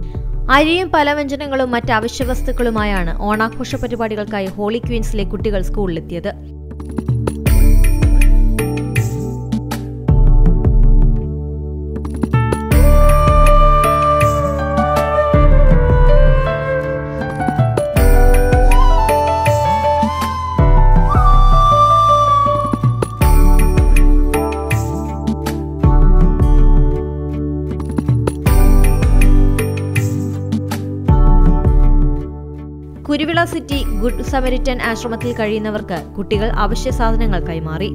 അരിയും പലവ്യഞ്ജനങ്ങളും മറ്റ് അവശ്യ വസ്തുക്കളുമായാണ് ഓണാഘോഷ പരിപാടികൾക്കായി ഹോളി ക്വീൻസിലെ കുട്ടികൾ സ്കൂളിലെത്തിയത് കുരുവിള സിറ്റി ഗുഡ് സമരിറ്റൻ ആശ്രമത്തിൽ കഴിയുന്നവർക്ക് കുട്ടികൾ അവശ്യ സാധനങ്ങൾ കൈമാറി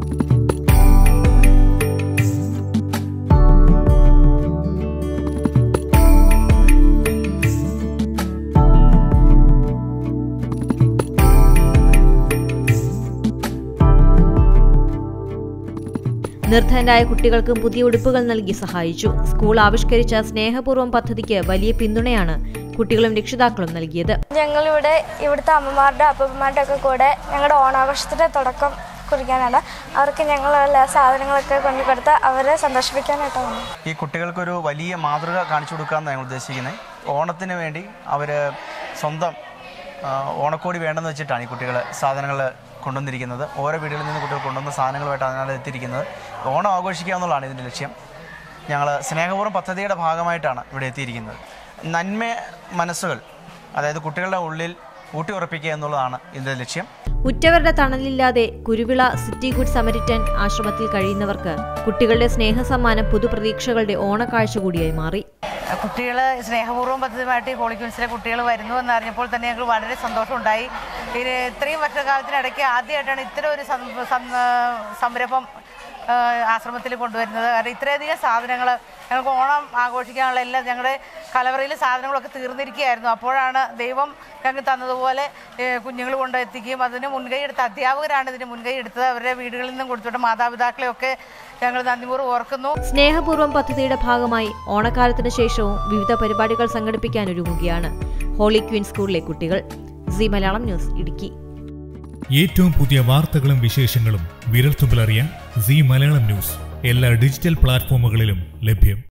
നിർധനരായ കുട്ടികൾക്കും പുതിയ ഉടുപ്പുകൾ നൽകി സഹായിച്ചു സ്കൂൾ ആവിഷ്കരിച്ച സ്നേഹപൂർവ്വം പദ്ധതിക്ക് വലിയ പിന്തുണയാണ് കുട്ടികളും രക്ഷിതാക്കളും നൽകിയത് ഞങ്ങളിവിടെ ഇവിടുത്തെ അമ്മമാരുടെ അപ്പന്മാരുടെ ഒക്കെ കൂടെ ഞങ്ങളുടെ ഓണാഘോഷത്തിൻ്റെ തുടക്കം കുറിക്കാനാണ് അവർക്ക് ഞങ്ങൾ എല്ലാ സാധനങ്ങളൊക്കെ കൊണ്ടു കൊടുത്ത് അവരെ സന്തോഷിപ്പിക്കാനായിട്ടാണ് ഈ കുട്ടികൾക്കൊരു വലിയ മാതൃക കാണിച്ചു കൊടുക്കാമെന്ന് ഞങ്ങൾ ഉദ്ദേശിക്കുന്നത് ഓണത്തിന് വേണ്ടി അവർ സ്വന്തം ആ, ഓണക്കോടി വേണ്ടെന്ന് വെച്ചിട്ടാണ് ഈ കുട്ടികൾ സാധനങ്ങൾ കൊണ്ടുവന്നിരിക്കുന്നത് ഓരോ വീടുകളിൽ നിന്ന് കുട്ടികൾ കൊണ്ടുവന്ന സാധനങ്ങളുമായിട്ടാണ് അതിനകത്ത് എത്തിയിരിക്കുന്നത് ഓണം ആഘോഷിക്കുക എന്നുള്ളതാണ് ഇതിൻ്റെ ലക്ഷ്യം ഞങ്ങൾ സ്നേഹപൂർവ്വം പദ്ധതിയുടെ ഭാഗമായിട്ടാണ് ഇവിടെ എത്തിയിരിക്കുന്നത് നന്മ മനസ്സുകൾ അതായത് കുട്ടികളുടെ ഉള്ളിൽ ഊട്ടിയുറപ്പിക്കുക എന്നുള്ളതാണ് ഇതിൻ്റെ ലക്ഷ്യം ഉറ്റവരുടെ തണലില്ലാതെ കുരുവിള സിറ്റി ഗുഡ് സമരിറ്റൻ ആശ്രമത്തിൽ കഴിയുന്നവർക്ക് കുട്ടികളുടെ സ്നേഹസമ്മാനം പുതുപ്രതീക്ഷകളുടെ ഓണക്കാഴ്ച കൂടിയായി മാറി കുട്ടികൾ സ്നേഹപൂർവ്വം പദ്ധതിയുമായിട്ട് ഈ ഹോളി ക്യൂൻസിലെ കുട്ടികൾ വരുന്നു എന്ന് അറിഞ്ഞപ്പോൾ തന്നെ ഞങ്ങൾക്ക് വളരെ സന്തോഷമുണ്ടായി ഇത് ഇത്രയും വർഷകാലത്തിനിടയ്ക്ക് ആദ്യമായിട്ടാണ് ഇത്തരം ഒരു സം- സം- സംരംഭം ആ, ആശ്രമത്തിൽ കൊണ്ടുവരുന്നത് കാരണം ഇത്രയധികം സാധനങ്ങൾ ഞങ്ങൾക്ക് ഓണം ആഘോഷിക്കാനുള്ള എല്ലാം ഞങ്ങളുടെ കലവറയിൽ സാധനങ്ങളൊക്കെ തീർന്നിരിക്കുകയായിരുന്നു അപ്പോഴാണ് ദൈവം ഞങ്ങൾക്ക് തന്നതുപോലെ കുഞ്ഞുങ്ങൾ കൊണ്ട് എത്തിക്കുകയും അതിന് മുൻകൈ എടുത്ത അധ്യാപകരാണ് ഇതിന് മുൻകൈ എടുത്തത് അവരുടെ വീടുകളിൽ നിന്നും കൊടുത്തിട്ട് മാതാപിതാക്കളെയൊക്കെ ഞങ്ങൾ നന്ദിപൂർവ്വം ഓർക്കുന്നു സ്നേഹപൂർവ്വം പദ്ധതിയുടെ ഭാഗമായി ഓണക്കാലത്തിന് ശേഷവും വിവിധ പരിപാടികൾ സംഘടിപ്പിക്കാൻ ഒരുങ്ങുകയാണ് ഹോളി ക്വീൻ സ്കൂളിലെ കുട്ടികൾ സി മലയാളം ന്യൂസ് ഇടുക്കി ഏറ്റവും പുതിയ വാർത്തകളും വിശേഷങ്ങളും വിരൽത്തുമ്പിലറിയാൻ സി മലയാളം ന്യൂസ് എല്ലാ ഡിജിറ്റൽ പ്ലാറ്റ്ഫോമുകളിലും ലഭ്യം